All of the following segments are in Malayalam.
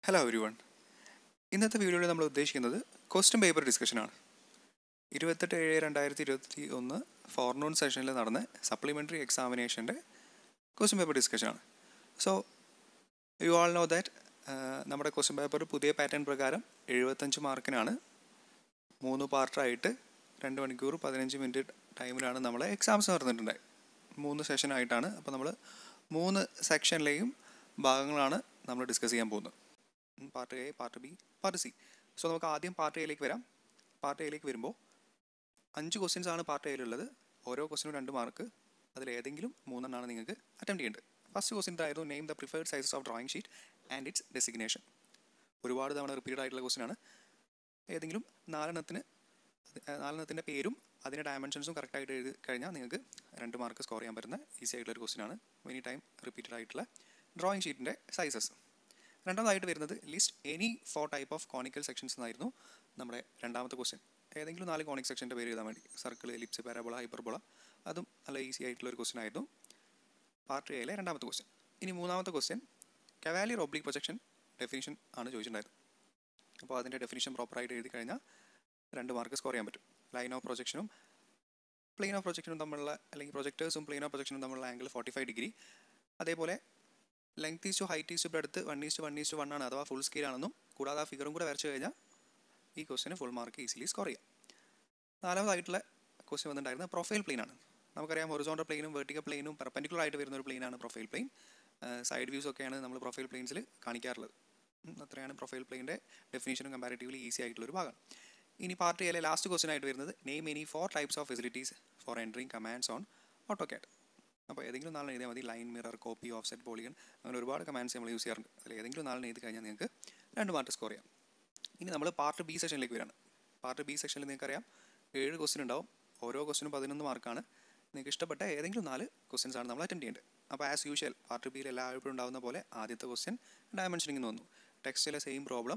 ഹലോ എവരി വൺ ഇന്നത്തെ വീഡിയോയിൽ നമ്മൾ ഉദ്ദേശിക്കുന്നത് ക്വസ്റ്റ്യൻ പേപ്പർ ഡിസ്കഷനാണ് ഇരുപത്തെട്ട് ഏഴ് രണ്ടായിരത്തി ഇരുപത്തി ഒന്ന് ഫോർനൂൺ സെഷനിൽ നടന്ന സപ്ലിമെൻ്ററി എക്സാമിനേഷൻ്റെ ക്വസ്റ്റ്യൻ പേപ്പർ ഡിസ്കഷനാണ് so you all know that നമ്മുടെ ക്വസ്റ്റ്യൻ പേപ്പർ പുതിയ പാറ്റേൺ പ്രകാരം എഴുപത്തഞ്ച് മാർക്കിനാണ് മൂന്ന് പാർട്ടായിട്ട് രണ്ട് മണിക്കൂർ പതിനഞ്ച് മിനിറ്റ് ടൈമിലാണ് നമ്മളെ എക്സാംസ് നടന്നിട്ടുണ്ടായത് മൂന്ന് സെഷനായിട്ടാണ് അപ്പോൾ നമ്മൾ മൂന്ന് സെക്ഷനിലെയും ഭാഗങ്ങളാണ് നമ്മൾ ഡിസ്കസ് ചെയ്യാൻ പോകുന്നത് part A part B part C so നമുക്ക് ആദ്യം പാർട്ട് എയിലേക്ക് വരാം പാർട്ട് എയിലേക്ക് വരുമ്പോൾ അഞ്ച് ക്വസ്റ്റ്യൻസ് ആണ് പാർട്ട് എയിലുള്ളത് ഓരോ ക്വസ്റ്റിനും രണ്ട് മാർക്ക് അതിൽ ഏതെങ്കിലും മൂന്നെണ്ണമാണ് നിങ്ങൾക്ക് അറ്റംപ്റ്റ് ചെയ്യേണ്ടത് ഫസ്റ്റ് ക്വസ്റ്റ്യൻ ആയിരുന്നു name the preferred sizes of drawing sheet and its designation ഒരുപാട് തവണ റിപ്പീറ്റഡ് ആയിട്ടുള്ള ക്വസ്റ്റ്യൻ ആണ് ഏതെങ്കിലും നാലെണ്ണത്തിന് നാലെണ്ണത്തിൻ്റെ പേരും അതിൻ്റെ ഡയമെൻഷൻസും കറക്റ്റായിട്ട് എഴുതി കഴിഞ്ഞാൽ നിങ്ങൾക്ക് രണ്ട് മാർക്ക് സ്കോർ ചെയ്യാൻ പറ്റുന്ന ഈസി ആയിട്ടുള്ള ഒരു ക്വസ്റ്റ്യൻ ആണ് മെനി ടൈം റിപ്പീറ്റഡ് ആയിട്ടുള്ള ഡ്രോയിങ് ഷീറ്റിൻ്റെ സൈസസ് രണ്ടാമതായിട്ട് വരുന്നത് list any four type of conical sections എന്നായിരുന്നു നമ്മുടെ രണ്ടാമത്തെ ക്വസ്റ്റ്യൻ ഏതെങ്കിലും നാല് കോണിക് സെക്ഷൻ്റെ പേര് എഴുതാൻ വേണ്ടി സർക്കിൾ എലിപ്സ് പാരാബോള ഹൈപ്പർബോള അതും നല്ല ഈസി ആയിട്ടുള്ള ഒരു ക്വസ്റ്റ്യൻ ആയിരുന്നു പാർട്ട് എയിലെ രണ്ടാമത്തെ ക്വസ്റ്റ്യൻ ഇനി മൂന്നാമത്തെ question cavalier oblique projection definition ആണ് ചോദിച്ചിട്ടുണ്ടായിരുന്നത് അപ്പോൾ അതിൻ്റെ ഡെഫിനിഷൻ പ്രോപ്പറായിട്ട് എഴുതി കഴിഞ്ഞാൽ രണ്ട് മാർക്ക് സ്കോർ ചെയ്യാൻ പറ്റും ലൈൻ ഓഫ് പ്രൊജക്ഷനും പ്ലെയിൻ ഓഫ് പ്രൊജക്ഷനും തമ്മിലുള്ള അല്ലെങ്കിൽ പ്രൊജക്ടേഴ്സും പ്ലെയിൻ ഓഫ് പ്രൊജക്ഷനും തമ്മിലുള്ള ആംഗിൾ ഫോർട്ടി ഫൈവ് ഡിഗ്രി അതേപോലെ length is to height is to അടുത്ത് one is to one is to one ആണ് അഥവാ ഫുൾ സ്കെയിൽ ആണെന്നും കൂടാതെ ആ ഫിഗറും കൂടെ വരച്ചു കഴിഞ്ഞാൽ ഈ ക്വസ്റ്റിന് ഫുൾ മാർക്ക് ഈസിലി സ്കോർ ചെയ്യാം നാലാമതായിട്ടുള്ള ക്വസ്റ്റ്യൻ വന്നിട്ടുണ്ടായിരുന്നത് പ്രൊഫൈൽ പ്ലെയിൻ ആണ് നമുക്കറിയാം ഹൊറിസോണ്ടൽ പ്ലെയിനും വെർട്ടിക്കൽ പ്ലെയിനും പെർപെൻഡിക്കുലർ ആയിട്ട് വരുന്ന ഒരു പ്ലെയിനാണ് പ്രൊഫൈൽ പ്ലെയിൻ സൈഡ് വ്യൂസ് ഒക്കെയാണ് നമ്മൾ പ്രൊഫൈൽ പ്ലെയിൻസിൽ കാണിക്കാറുള്ളത് അത്രയാണ് പ്രൊഫൈൽ പ്ലെയിൻ്റെ ഡെഫിനേഷനും കമ്പാരിറ്റീവ്ലി ഈസി ആയിട്ടുള്ള ഒരു ഭാഗം ഇനി പാർട്ട് എയിലെ ലാസ്റ്റ് ക്വസ്റ്റ്യൻ ആയിട്ട് വരുന്നത് name any four types of facilities for entering commands on AutoCAD അപ്പോൾ ഏതെങ്കിലും നാളെ എഴുതിയാൽ മതി line mirror copy offset polygon അങ്ങനെ ഒരുപാട് കമാൻഡ്സ് നമ്മൾ യൂസ് ചെയ്യാറുണ്ട് അതിൽ ഏതെങ്കിലും നാളെ എഴുതി കഴിഞ്ഞാൽ നിങ്ങൾക്ക് രണ്ട് മാർക്ക് സ്കോർ ചെയ്യാം ഇനി നമ്മൾ പാർട്ട് ബി സെഷനിലേക്ക് വരാണ് പാർട്ട് ബി സെഷനിൽ നിങ്ങൾക്കറിയാം ഏഴ് ക്വസ്റ്റ്യൻ ഉണ്ടാവും ഓരോ ക്വസ്റ്റിനും പതിനൊന്ന് മാർക്കാണ് നിങ്ങൾക്ക് ഇഷ്ടപ്പെട്ട ഏതെങ്കിലും നാല് ക്വസ്റ്റ്യൻസ് ആണ് നമ്മൾ അറ്റൻഡ് ചെയ്യേണ്ടത് അപ്പോൾ ആസ് യൂഷ്വൽ പാർട്ട് ബിയിൽ എല്ലായ്പ്പോഴും ഉണ്ടാകുന്ന പോലെ ആദ്യത്തെ ക്വസ്റ്റ്യൻ ഡയമെൻഷനിങ് വന്നു ടെക്സ്റ്റിലെ സെയിം പ്രോബ്ലം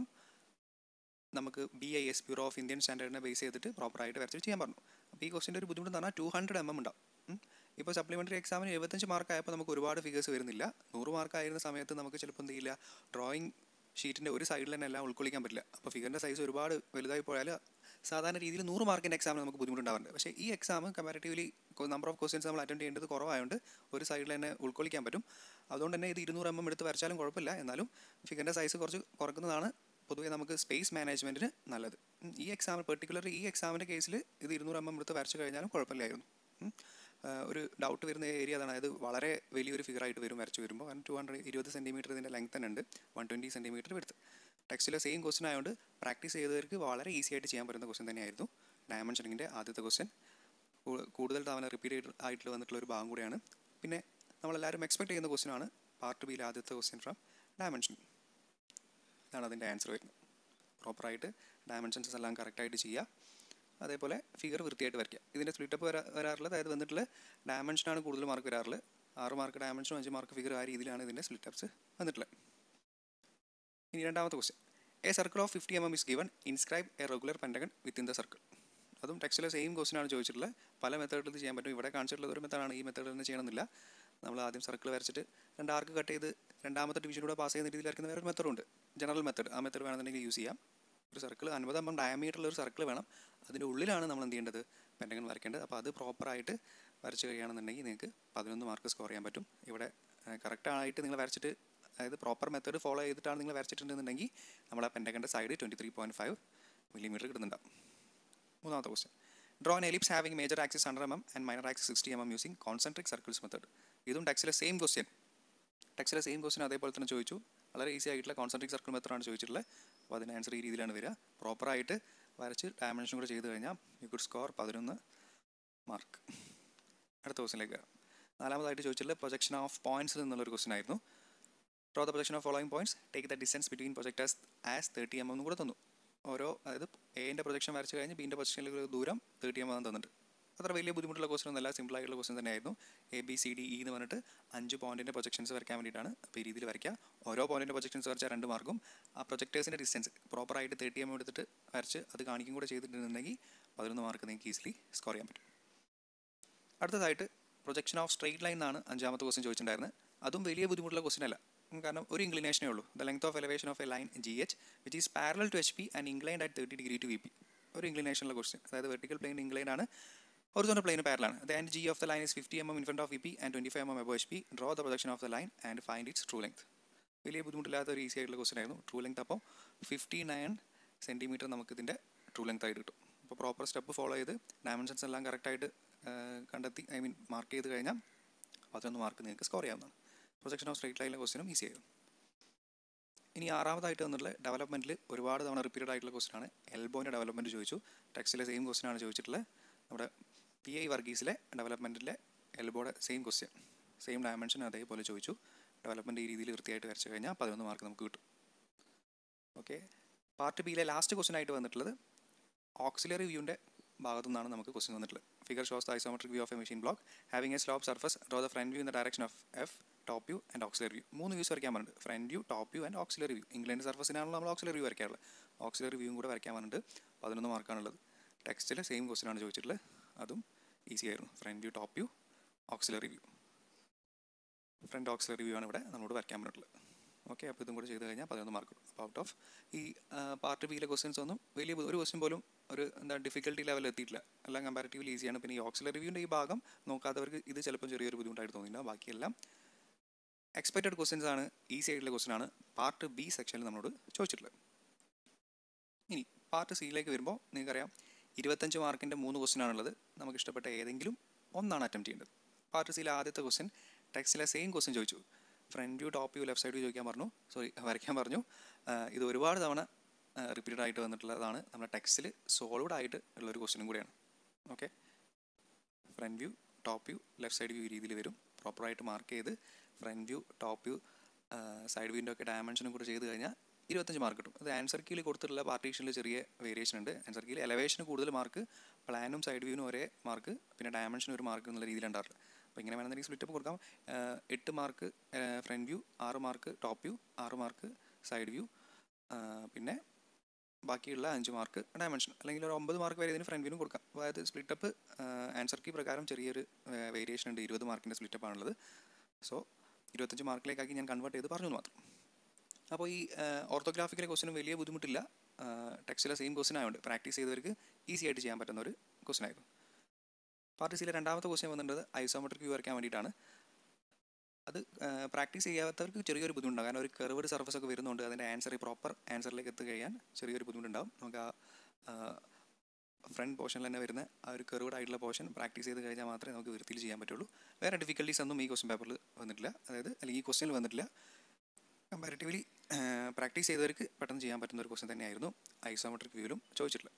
നമുക്ക് B I S bureau of Indian സ്റ്റാൻഡേർഡിനെ ബേസ് ചെയ്തിട്ട് പ്രോപ്പറായിട്ട് വരച്ച് ചെയ്യാൻ പറഞ്ഞു അപ്പോൾ ഈ ക്വസ്റ്റിൻ്റെ ഒരു ബുദ്ധിമുട്ട് എന്ന് പറഞ്ഞാൽ ടു ഹൺഡ്രഡ് എം എം ഉണ്ടാവും ഇപ്പോൾ സപ്ലിമെൻ്ററി എക്സാമിന് എഴുപത്തഞ്ച് മാർക്ക് ആയപ്പോൾ നമുക്ക് ഒരുപാട് ഫിഗേഴ്സ് വരുന്നില്ല നൂറ് മാർക്ക് ആയിരുന്ന സമയത്ത് നമുക്ക് ചിലപ്പോൾ എന്ത് ചെയ്യില്ല ഡ്രോയിങ് ഷീറ്റിൻ്റെ ഒരു സൈഡിൽ തന്നെ എല്ലാം ഉൾക്കൊള്ളിക്കാൻ പറ്റില്ല അപ്പോൾ ഫിഗറിൻ്റെ സൈസ് ഒരുപാട് വലുതായി പോയാൽ സാധാരണ രീതിയിൽ നൂറ് മാർക്കിൻ്റെ എക്സാമിന് നമുക്ക് ബുദ്ധിമുട്ടുണ്ടാവാറുണ്ട് പക്ഷേ ഈ exam comparatively number of questions നമ്മൾ അറ്റൻഡ് ചെയ്യേണ്ടത് കുറവായതുകൊണ്ട് ഒരു സൈഡിൽ തന്നെ ഉൾക്കൊള്ളിക്കാൻ പറ്റും അതുകൊണ്ട് തന്നെ ഇത് ഇരുന്നൂറ് എം എം എടുത്ത് വരച്ചാലും കുഴപ്പമില്ല എന്നാലും ഫിഗറിൻ്റെ സൈസ് കുറച്ച് കുറക്കുന്നതാണ് പൊതുവേ നമുക്ക് സ്പേസ് മാനേജ്മെൻറ്റിന് നല്ലത് ഈ എക്സാമിൽ പെർട്ടിക്കുലർ ഈ എക്സാമിൻ്റെ കേസിൽ ഇത് ഇരുന്നൂറ് എം എം എടുത്ത് വരച്ച് കഴിഞ്ഞാലും കുഴപ്പമില്ലായിരുന്നു ഒരു ഡൗട്ട് വരുന്ന ഏരിയ അതാണ് അതായത് വളരെ വലിയൊരു ഫിഗർ ആയിട്ട് വരും വരച്ച് വരുമ്പോൾ കാരണം ടു ഹൺഡ്രഡ് ഇരുപത് സെൻറ്റിമീറ്റർ ഇതിൻ്റെ ലെങ്ത് തന്നെ ഉണ്ട് വൺ ട്വൻറ്റി സെൻറ്റിമീറ്റർ എടുത്ത് ടെക്സ്റ്റിലെ സെയിം ക്വസ്റ്റൻ ആയതുകൊണ്ട് പ്രാക്ടീസ് ചെയ്തവർക്ക് വളരെ ഈസി ആയിട്ട് ചെയ്യാൻ പറ്റുന്ന ക്വസ്റ്റൻ തന്നെയായിരുന്നു ഡയമെൻഷനിങ്ങിൻ്റെ ആദ്യത്തെ ക്വസ്റ്റൻ കൂടുതൽ തവണ റിപ്പീറ്റ് ആയിട്ട് വന്നിട്ടുള്ള ഒരു ഭാഗം കൂടിയാണ് പിന്നെ നമ്മളെല്ലാവരും എക്സ്പെക്ട് ചെയ്യുന്ന ക്വസ്റ്റൻ ആണ് പാർട്ട് ബിയിലെ ആദ്യത്തെ ക്വസ്റ്റൻ ഫ്രം ഡയമെൻഷൻ ഇതാണ് അതിൻ്റെ ആൻസർ വരുന്നത് പ്രോപ്പറായിട്ട് ഡയമെൻഷൻസ് എല്ലാം കറക്റ്റായിട്ട് ചെയ്യുക അതേപോലെ ഫിഗർ വൃത്തിയായിട്ട് വരയ്ക്കുക ഇതിൻ്റെ സ്പ്ലിറ്റപ്പ് വരാ വരാറുള്ളത് അതായത് വന്നിട്ടുള്ള ഡയമെൻഷനാണ് കൂടുതൽ മാർക്ക് വരാറുള്ളത് ആറ് മാർക്ക് ഡയമെൻഷനും അഞ്ച് മാർക്ക് ഫിഗർ ആ രീതിയിലാണ് ഇതിൻ്റെ സ്പ്ലിറ്റപ്സ് വന്നിട്ടുള്ളത് ഇനി രണ്ടാമത്തെ question a circle of fifty M M is given inscribe a regular pentagon within the circle അതും ടെക്സ്റ്റിലെ സെയിം ക്വസ്റ്റൻ ആണ് ചോദിച്ചിട്ടുള്ളത് പല മെത്തേഡിൽ ഇത് ചെയ്യാൻ പറ്റും ഇവിടെ കാണിച്ചിട്ടുള്ള ഒരു മെത്തേഡാണ് ഈ മെത്തേഡിൽ തന്നെ ചെയ്യണമെന്നില്ല നമ്മൾ ആദ്യം സർക്കിൾ വരച്ചിട്ട് രണ്ട് ആർക്ക് കട്ട് ചെയ്ത് രണ്ടാമത്തെ ഡിവിഷനിലൂടെ പാസ് ചെയ്യുന്ന രീതിയിൽ വരയ്ക്കുന്ന വേറെ ഒരു മെത്തേഡുണ്ട് ജനറൽ മെത്തേഡ് ആ മെത്തേഡ് വേണമെന്നുണ്ടെങ്കിൽ യൂസ് ചെയ്യാം ഒരു സർക്കിൾ അൻപത് എം എം ഡയമീറ്ററുള്ള ഒരു സർക്കിൾ വേണം അതിൻ്റെ ഉള്ളിലാണ് നമ്മൾ എന്ത് ചെയ്യേണ്ടത് പെൻഡഗൺ വരയ്ക്കേണ്ടത് അപ്പോൾ അത് പ്രോപ്പറായിട്ട് വരച്ച് കഴിയുകയാണെന്നുണ്ടെങ്കിൽ നിങ്ങൾക്ക് പതിനൊന്ന് മാർക്ക് സ്കോർ ചെയ്യാൻ പറ്റും ഇവിടെ കറക്റ്റായിട്ട് നിങ്ങൾ വരച്ചിട്ട് അതായത് പ്രോപ്പർ മെത്തേഡ് ഫോളോ ചെയ്തിട്ടാണ് നിങ്ങൾ വരച്ചിട്ടുണ്ടെന്നുണ്ടെങ്കിൽ നമ്മൾ ആ പെൻഡഗൻ്റെ side twenty three point five millimetre കിട്ടുന്നുണ്ടാവും മൂന്നാമത്തെ question draw an ellipse having major axis hundred M M and minor axis sixty M M using concentric circles method ഇതും ടെക്സിലെ സെയിം ക്വസ്റ്റ്യൻ ടെക്സിലെ സെയിം ക്വസ്റ്റ്യൻ അതേപോലെ തന്നെ ചോദിച്ചു വളരെ ഈസി ആയിട്ടുള്ള കോൺസെൻട്രിക് സർക്കിൾ മെത്തേഡാണ് ചോദിച്ചിട്ടുള്ളത് അപ്പോൾ അതിന് ആൻസർ ഈ രീതിയിലാണ് വരിക പ്രോപ്പറായിട്ട് വരച്ച് ഡയമെൻഷൻ കൂടെ ചെയ്ത് കഴിഞ്ഞാൽ യു കുഡ് സ്കോർ പതിനൊന്ന് മാർക്ക് അടുത്ത ക്വസ്റ്റിനിലേക്ക് വരാം നാലാമതായിട്ട് ചോദിച്ചിട്ടുള്ള പ്രൊജക്ഷൻ ഓഫ് പോയിന്റ്സിൽ നിന്നുള്ളൊരു ക്വസ്റ്റൻ ആയിരുന്നു draw the projection of following points take the distance between projectors as thirty M M കൂടെ തന്നു ഓരോ അതായത് എൻ്റെ പ്രൊജക്ഷൻ വരച്ച് കഴിഞ്ഞ് ബീൻ്റെ പ്രൊജക്ഷനിലേക്ക് ദൂരം തേർട്ടി എം എം തന്നിട്ടുണ്ട് അത്ര വലിയ ബുദ്ധിമുട്ടുള്ള ക്വസ്റ്റൻ ഒന്നല്ല സിമ്പിൾ ആയിട്ടുള്ള ക്വസ്റ്റൻ തന്നെയായിരുന്നു A B C D E എന്ന് പറഞ്ഞിട്ട് അഞ്ച് പോയിന്റിൻ്റെ പ്രൊജക്ഷൻസ് വരയ്ക്കാൻ വേണ്ടിയിട്ടാണ് അപ്പോൾ ഈ രീതിയിൽ വരയ്ക്കുക ഓരോ പോയിന്റിൻ്റെ പ്രൊജക്ഷൻസ് വരച്ചാൽ രണ്ട് മാർക്കും ആ പ്രൊജക്ടേഴ്സിൻ്റെ ഡിസ്റ്റൻസ് പ്രോപ്പറായിട്ട് തേർട്ടി എം എടുത്തിട്ട് വരച്ച് അത് കാണിക്കും കൂടെ ചെയ്തിട്ടുണ്ടെങ്കിൽ പതിനൊന്ന് മാർക്ക് നിങ്ങൾക്ക് ഈസിലി സ്കോർ ചെയ്യാൻ പറ്റും അടുത്തതായിട്ട് പ്രൊജക്ഷൻ ഓഫ് സ്ട്രെയിറ്റ് ലൈൻ എന്നാണ് അഞ്ചാമത്തെ ക്വസ്റ്റൻ ചോദിച്ചിട്ടുണ്ടായിരുന്നത് അതും വലിയ ബുദ്ധിമുട്ടുള്ള ക്വസ്റ്റൻ അല്ല കാരണം ഒരു ഇൻക്ലിനേഷനേ ഉള്ളൂ the length of elevation of a line G H which is parallel to H P and inclined at thirty degree to V P ഒരു ഇൻക്ലിനേഷനുള്ള ക്വസ്റ്റ്യൻ അതായത് വെർട്ടിക്കൽ പ്ലെയിൻ ഇംഗ്ലൈൻഡ് ആണ് horizontal plane parallel. The end G of the line is 50 mm in front of VP and 25 mm above HP. Draw the projection of the line and find its true length. വലിയ ബുദ്ധിമുട്ടില്ലാത്ത ഒരു ഈസി ആയിട്ടുള്ള ക്വസ്റ്റൻ ആയിരുന്നു ട്രൂ ലെങ്ത് അപ്പോൾ ഫിഫ്റ്റി നയൻ സെൻറ്റിമീറ്റർ നമുക്ക് ഇതിൻ്റെ ട്രൂ ലെങ്ത് ആയിട്ട് കിട്ടും അപ്പോൾ പ്രോപ്പർ സ്റ്റെപ്പ് ഫോളോ ചെയ്ത് ഡയമെൻഷൻസ് എല്ലാം കറക്റ്റായിട്ട് കണ്ടെത്തി ഐ മീൻ മാർക്ക് ചെയ്ത് കഴിഞ്ഞാൽ പതിനൊന്ന് മാർക്ക് നിങ്ങൾക്ക് സ്കോർ ചെയ്യാവുന്നതാണ് പ്രൊജക്ഷൻ ഓഫ് സ്ട്രേറ്റ് ലൈനിലെ ക്വസ്റ്റനും ഈസി ആയിരുന്നു ഇനി ആറാമതായിട്ട് വന്നിട്ടുള്ള ഡെവലപ്മെൻറ്റിൽ ഒരുപാട് തവണ റിപ്പീറ്റഡ് ആയിട്ടുള്ള ക്വസ്റ്റൻ ആണ് എൽബോൻ്റെ ഡെവലപ്മെൻറ്റ് ചോദിച്ചു ടെക്സ്റ്റിലെ സെയിം ക്വസ്റ്റൻ ആണ് ചോദിച്ചിട്ടുള്ളത് നമ്മുടെ പി ഐ വർഗീസിലെ ഡെവലപ്മെൻറ്റിലെ എൽബോയുടെ സെയിം ക്വസ്റ്റ്യൻ സെയിം ഡയമെൻഷൻ അതേപോലെ ചോദിച്ചു ഡെവലപ്മെൻറ്റ് ഈ രീതിയിൽ വൃത്തിയായിട്ട് വരച്ച് കഴിഞ്ഞാൽ പതിനൊന്ന് മാർക്ക് നമുക്ക് കിട്ടും ഓക്കെ പാർട്ട് ബിയിലെ ലാസ്റ്റ് ക്വസ്റ്റൻ ആയിട്ട് വന്നിട്ടുള്ളത് ഓക്സിലറി വ്യൂവിൻ്റെ ഭാഗത്തു നിന്നാണ് നമുക്ക് ക്വസ്റ്റൻ വന്നിട്ടുള്ളത് figure shows the isometric view of a machine block having a slope surface draw the front view in the direction of F top view and auxiliary view മൂന്ന് വ്യൂസ് വരയ്ക്കാൻ പറഞ്ഞിട്ടുണ്ട് front view top view and auxiliary view inclined സർഫസിനാണല്ലോ നമ്മൾ ഓക്സിലറി വ്യൂ വരയ്ക്കാറുള്ളത് ഓക്സിലറി വ്യൂവും കൂടെ വരയ്ക്കാൻ പറഞ്ഞിട്ട് പതിനൊന്ന് മാർക്കാണുള്ളത് ടെക്സ്റ്റിൽ സെയിം ക്വസ്റ്റൻ ആണ് ചോദിച്ചിട്ടുള്ളത് അതും ഈസി ആയിരുന്നു front view top view auxiliary view front auxiliary view ആണ് ഇവിടെ നമ്മളോട് വരയ്ക്കാൻ പറഞ്ഞിട്ടുള്ളത് ഓക്കെ അപ്പോൾ ഇതും കൂടെ ചെയ്ത് കഴിഞ്ഞാൽ പതിനൊന്ന് മാർക്ക് കിട്ടും അപ്പോൾ ഔട്ട് ഓഫ് ഈ പാർട്ട് ബിയിലെ ക്വസ്റ്റ്യൻസ് ഒന്നും വലിയ ബു- ഒരു ക്വസ്റ്റ്യൻ പോലും ഒരു എന്താ ഡിഫിക്കൽട്ടി ലെവൽ എത്തിയിട്ടില്ല എല്ലാം കമ്പാരിറ്റീവ്ലി ഈസിയാണ് പിന്നെ ഈ ഓക്സിലറി വ്യൂവിൻ്റെ ഈ ഭാഗം നോക്കാത്തവർക്ക് ഇത് ചിലപ്പോൾ ചെറിയൊരു ബുദ്ധിമുട്ടായിട്ട് തോന്നില്ല ബാക്കിയെല്ലാം എക്സ്പെക്റ്റഡ് ക്വസ്റ്റ്യൻസ് ആണ് ഈസി ആയിട്ടുള്ള ക്വസ്റ്റ്യൻ ആണ് പാർട്ട് ബി സെക്ഷനിൽ നമ്മളോട് ചോദിച്ചിട്ടുള്ളത് ഇനി പാർട്ട് സിയിലേക്ക് വരുമ്പോൾ നിങ്ങൾക്കറിയാം ഇരുപത്തഞ്ച് മാർക്കിൻ്റെ മൂന്ന് ക്വസ്റ്റ്യൻ ആണുള്ളത് നമുക്ക് ഇഷ്ടപ്പെട്ട ഏതെങ്കിലും ഒന്നാണ് അറ്റംപ്റ്റ് ചെയ്യേണ്ടത് പാർട്ട് സിയിലെ ആദ്യത്തെ ക്വസ്റ്റ്യൻ ടെക്സ്റ്റിലെ സെയിം ക്വസ്റ്റ്യൻ ചോദിച്ചു front view top view left side view ചോദിക്കാൻ പറഞ്ഞു സോറി വരയ്ക്കാൻ പറഞ്ഞു ആഹ് ഇത് ഒരുപാട് തവണ റിപ്പീറ്റഡ് ആയിട്ട് വന്നിട്ടുള്ളതാണ് നമ്മുടെ ടെക്സ്റ്റിൽ സോൾവഡ് ആയിട്ട് ഉള്ളൊരു ക്വസ്റ്റ്യനും കൂടിയാണ് okay front view top view left side view രീതിയിൽ വരും പ്രോപ്പറായിട്ട് മാർക്ക് ചെയ്ത് front view top view side വ്യൂൻ്റെ ഒക്കെ ഡയമെൻഷനും കൂടെ ചെയ്ത് കഴിഞ്ഞാൽ ഇരുപത്തഞ്ച് മാർക്ക് കിട്ടും അത് ആൻസർ കീയിൽ കൊടുത്തിട്ടുള്ള പാർട്ടീഷനിൽ ചെറിയ വേരിയേഷൻ ഉണ്ട് ആൻസർ കീയിൽ എലവേഷന് കൂടുതൽ മാർക്ക് പ്ലാനും സൈഡ് വ്യൂവിനും ഒരേ മാർക്ക് പിന്നെ ഡയമെൻഷനും ഒരു മാർക്ക് എന്നുള്ള രീതിയിൽ ഉണ്ടാറില്ല അപ്പോൾ ഇങ്ങനെ വേണമെന്നുണ്ടെങ്കിൽ സ്പ്ലിറ്റ് അപ്പ് കൊടുക്കാം ആഹ് എട്ട് മാർക്ക് ഫ്രണ്ട് വ്യൂ ആറ് മാർക്ക് ടോപ്പ് വ്യൂ ആറ് മാർക്ക് സൈഡ് വ്യൂ പിന്നെ ബാക്കിയുള്ള അഞ്ച് മാർക്ക് ഡയമെൻഷൻ അല്ലെങ്കിൽ ഒരു ഒമ്പത് മാർക്ക് വരെ ഇതിന് ഫ്രണ്ട് വ്യൂനും കൊടുക്കാം അതായത് സ്പ്ലിറ്റപ്പ് ആൻസർ കീ പ്രകാരം ചെറിയൊരു വേരിയേഷൻ ഉണ്ട് ഇരുപത് മാർക്കിൻ്റെ സ്പ്ലിറ്റപ്പ് ആണുള്ളത് സോ ഇരുപത്തഞ്ച് മാർക്കിലേക്കാക്കി ഞാൻ കൺവേർട്ട് ചെയ്ത് പറഞ്ഞു എന്ന് മാത്രം അപ്പോൾ ഈ ഓർത്തോഗ്രാഫിക്കിലെ ക്വസ്റ്റിനും വലിയ ബുദ്ധിമുട്ടില്ല ടെക്സ്റ്റിലെ സെയിം ക്വസ്റ്റൻ ആയതുകൊണ്ട് പ്രാക്ടീസ് ചെയ്തവർക്ക് ഈസി ആയിട്ട് ചെയ്യാൻ പറ്റുന്ന ഒരു ക്വസ്റ്റൻ ആയിരുന്നു പാർട്ട് സിയിലെ രണ്ടാമത്തെ ക്വസ്റ്റ്യൻ വന്നിട്ടുള്ളത് ഐസോമെട്രിക് വ്യൂ വരയ്ക്കാൻ വേണ്ടിയിട്ടാണ് അത് പ്രാക്ടീസ് ചെയ്യാത്തവർക്ക് ചെറിയൊരു ബുദ്ധിമുട്ടുണ്ടാകും കാരണം ഒരു കർവ്ഡ് സർഫസ് ഒക്കെ വരുന്നുണ്ട് അതിൻ്റെ ആൻസർ പ്രോപ്പർ ആൻസറിലേക്ക് എത്തിക്കഴിയാൻ ചെറിയൊരു ബുദ്ധിമുട്ടുണ്ടാകും നമുക്ക് ആ ഫ്രണ്ട് പോർഷനിൽ തന്നെ വരുന്ന ആ ഒരു കർവ്ഡ് ആയിട്ടുള്ള പോർഷൻ പ്രാക്ടീസ് ചെയ്ത് കഴിഞ്ഞാൽ മാത്രമേ നമുക്ക് വൃത്തിയിൽ ചെയ്യാൻ പറ്റുള്ളൂ വേറെ ഡിഫിക്കൽട്ടീസ് ഒന്നും ഈ ക്വസ്റ്റ്യൻ പേപ്പറിൽ വന്നിട്ടില്ല അതായത് അല്ലെങ്കിൽ ഈ ക്വസ്റ്റ്യനിൽ വന്നിട്ടില്ല കമ്പാരിറ്റീവ്ലി പ്രാക്ടീസ് ചെയ്തവർക്ക് പെട്ടെന്ന് ചെയ്യാൻ പറ്റുന്ന ഒരു ക്വസ്റ്റ്യൻ തന്നെയായിരുന്നു ഐസോമെട്രിക് വ്യൂവിലും ചോദിച്ചിട്ടുള്ളത്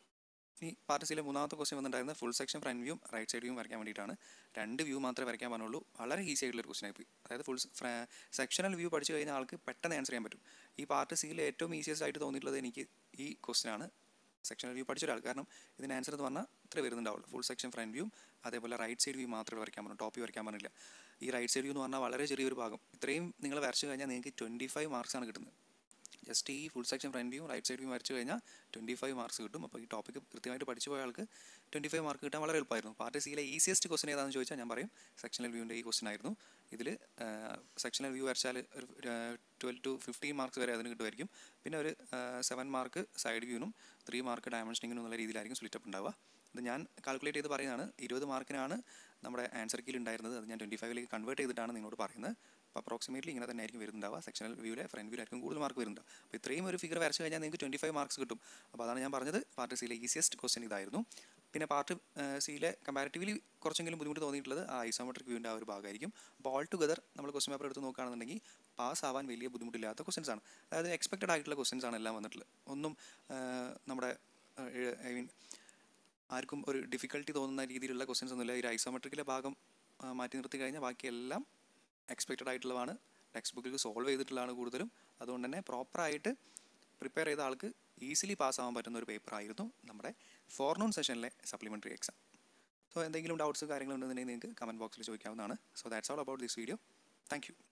ഇനി പാർട്ട് സിയിലെ മൂന്നാമത്തെ ക്വസ്റ്റ്യൻ വന്നിട്ടുണ്ടായിരുന്നത് ഫുൾ സെക്ഷൻ ഫ്രണ്ട് വ്യൂവും റൈറ്റ് സൈഡ് വ്യൂവും വരയ്ക്കാൻ വേണ്ടിയിട്ടാണ് രണ്ട് വ്യൂ മാത്രമേ വരയ്ക്കാൻ പറഞ്ഞുള്ളൂ വളരെ ഈസി ആയിട്ടുള്ള ഒരു ക്വസ്റ്റ്യൻ ആയിപ്പോയി അതായത് ഫുൾ സെക്ഷണൽ വ്യൂ പഠിച്ചു കഴിഞ്ഞാൽ ആൾക്ക് പെട്ടെന്ന് ആൻസർ ചെയ്യാൻ പറ്റും ഈ പാർട്ട് സിയിൽ ഏറ്റവും ഈസിയസ്റ്റ് ആയിട്ട് തോന്നിയിട്ടുള്ളത് എനിക്ക് ഈ ക്വസ്റ്റ്യൻ ആണ് സെക്ഷണൽ വ്യൂ പഠിച്ച ഒരാൾ കാരണം ഇതിന് ആൻസർ എന്ന് പറഞ്ഞാൽ ഇത്ര വരുന്നുണ്ടാവുള്ളൂ ഫുൾ സെക്ഷൻ ഫ്രണ്ട് വ്യൂവും അതേപോലെ റൈറ്റ് സൈഡ് വ്യൂ മാത്രമേ വരയ്ക്കാൻ പറഞ്ഞു ടോപ്പ് വ്യൂ വരയ്ക്കാൻ പറഞ്ഞില്ല ഈ റൈറ്റ് സൈഡ് വ്യൂ എന്ന് പറഞ്ഞാൽ വളരെ ചെറിയൊരു ഭാഗം ഇത്രയും നിങ്ങൾ വരച്ചു കഴിഞ്ഞാൽ നിങ്ങൾക്ക് ട്വൻറ്റി ഫൈവ് മാർക്സ് ആണ് കിട്ടുന്നത് ജസ്റ്റ് ഈ full section front view right side view വരച്ചു കഴിഞ്ഞാൽ ട്വൻറ്റി ഫൈവ് മാർക്സ് കിട്ടും അപ്പോൾ ഈ ടോപ്പിക്ക് കൃത്യമായിട്ട് പഠിച്ചു പോയ ആൾക്ക് ട്വൻറ്റി ഫൈവ് മാർക്ക് കിട്ടാൻ വളരെ എളുപ്പമായിരുന്നു പാർട്ട് സിയിലെ ഈസിയസ്റ്റ് ക്വസ്റ്റൻ ഏതാണെന്ന് ചോദിച്ചാൽ ഞാൻ പറയും സെക്ഷണൽ വ്യൂവിൻ്റെ ഈ ക്വസ്റ്റൻ ആയിരുന്നു ഇതിൽ സെക്ഷണൽ വ്യൂ വരച്ചാൽ ഒരു ട്വൽവ് ടു ഫിഫ്റ്റീൻ മാർക്സ് വരെ അതിന് കിട്ടുമായിരിക്കും പിന്നെ ഒരു സെവൻ മാർക്ക് സൈഡ് വ്യൂവിനും ത്രീ മാർക്ക് ഡയമെൻഷനിങ്ങിനും എന്നുള്ള രീതിയിലായിരിക്കും സ്പ്ലിറ്റ് അപ്പ് ഉണ്ടാവുക ഇത് ഞാൻ കാൽക്കുലേറ്റ് ചെയ്ത് പറയുന്നതാണ് ഇരുപത് മാർക്കിനാണ് നമ്മുടെ ആൻസർ കീയിൽ ഉണ്ടായിരുന്നത് അത് ഞാൻ ട്വൻറ്റി ഫൈവിലേക്ക് കൺവേർട്ട് ചെയ്തിട്ടാണ് നിങ്ങളോട് പറയുന്നത് അപ്പോൾ അപ്രോക്സിമേറ്റ്ലി ഇങ്ങനെ തന്നെ ആയിരിക്കും വരുന്നുണ്ടാവുക സെക്ഷണൽ വ്യൂവിലെ ഫ്രണ്ട് വ്യൂലായിരിക്കും കൂടുതൽ മാർക്ക് വരുന്നുണ്ട് അപ്പോൾ ഇത്രയും ഒരു ഫിഗർ വരച്ച് കഴിഞ്ഞാൽ നിങ്ങൾക്ക് ട്വൻറ്റി ഫൈവ് മാർക്സ് കിട്ടും അപ്പോൾ അതാണ് ഞാൻ പറഞ്ഞത് പാർട്ട് സിയിലെ ഈസിയസ്റ്റ് ക്വസ്റ്റൻ ഇതായിരുന്നു പിന്നെ പാർട്ട് സിയിലെ കമ്പാരിറ്റീവ്ലി കുറച്ചെങ്കിലും ബുദ്ധിമുട്ട് തോന്നിയിട്ടുള്ളത് ആ ഐസോമെട്രിക് വ്യൂവിൻ്റെ ആ ഒരു ഭാഗമായിരിക്കും അപ്പോൾ ഓൾ ടുഗദർ നമ്മൾ ക്വസ്റ്റൻ പേപ്പർ എടുത്ത് നോക്കുകയാണെന്നുണ്ടെങ്കിൽ പാസ് ആവാൻ വലിയ ബുദ്ധിമുട്ടില്ലാത്ത ക്വസ്റ്റൻസ് ആണ് അതായത് എക്സ്പെക്റ്റഡ് ആയിട്ടുള്ള ക്വസ്റ്റൻസ് ആണ് എല്ലാം വന്നിട്ടുള്ളത് ഒന്നും ആ, നമ്മുടെ ഐ മീൻ ആർക്കും ഒരു ഡിഫിക്കൽട്ടി തോന്നുന്ന രീതിയിലുള്ള ക്വസ്റ്റ്യൻസ് ഒന്നുമില്ല ഈ ഐസോമെട്രിക്കിലെ ഭാഗം ആ, മാറ്റി നിർത്തി കഴിഞ്ഞാൽ ബാക്കിയെല്ലാം എക്സ്പെക്റ്റഡ് ആയിട്ടുള്ളതാണ് ടെക്സ്റ്റ് ബുക്കിൽ സോൾവ് ചെയ്തിട്ടുള്ളതാണ് കൂടുതലും അതുകൊണ്ട് തന്നെ പ്രോപ്പറായിട്ട് പ്രിപ്പയർ ചെയ്ത ആൾക്ക് ഈസിലി പാസ് ആവാൻ പറ്റുന്ന ഒരു പേപ്പർ ആയിരുന്നു നമ്മുടെ ഫോർനൂൺ സെഷനിലെ സപ്ലിമെൻ്ററി എക്സാം സോ എന്തെങ്കിലും ഡൗട്ട്സ് കാര്യങ്ങളുണ്ടെന്നുണ്ടെങ്കിൽ നിങ്ങൾക്ക് കമൻറ്റ് ബോക്സിൽ ചോദിക്കാവുന്നതാണ് so that's all about this video thank U